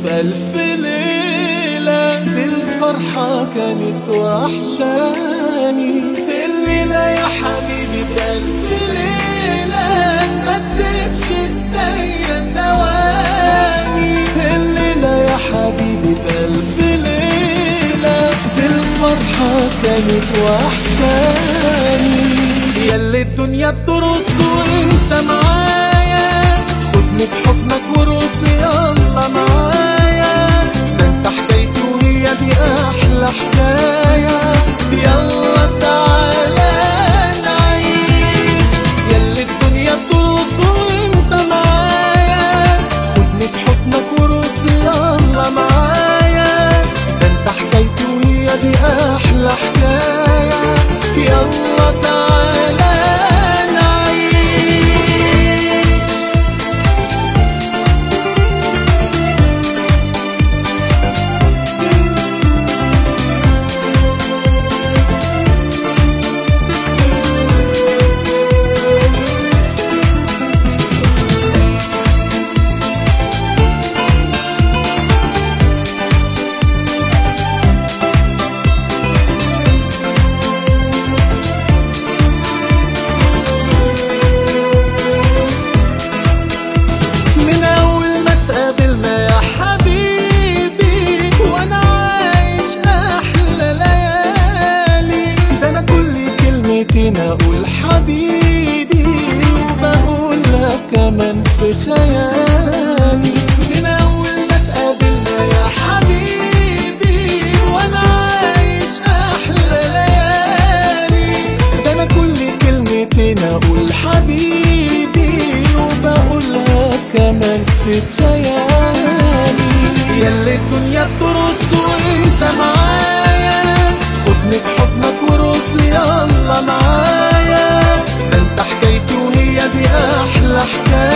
بألف ليلة دي الفرحة كانت وحشاني الليلة يا حبيبي بألف ليلة ما تسيبش الدنيا ثواني الليلة يا حبيبي بألف ليلة دي الفرحة كانت وحشاني ياللي الدنيا بترص وانت معايا خدني بحضنك ورقص يلا معايا ده انت حكايتي وهي دي احلى حكايه يلا تعالى نعيش ياللي الدنيا بترقص وانت معايا خدني بحضنك ورقص يلا معايا ده انت حكايتي وهي دي احلى حكايه يلا تعالى نعيش من اول ما اتقابلنا يا حبيبي وانا عايش احلى ليالي ده انا كل كلمتين اقول حبيبي وبقول لك كمان في خيالي من اول ما اتقابلنا يا حبيبي وانا عايش احلى ليالي ده انا كل كلمتين اقول حبيبي وبقولها كمان في خيالي ياللي الدنيا بترص وانت معايا خدني بحضنك ورقص يلا معايا ده انت حكايتي وهي دي احلى حكايه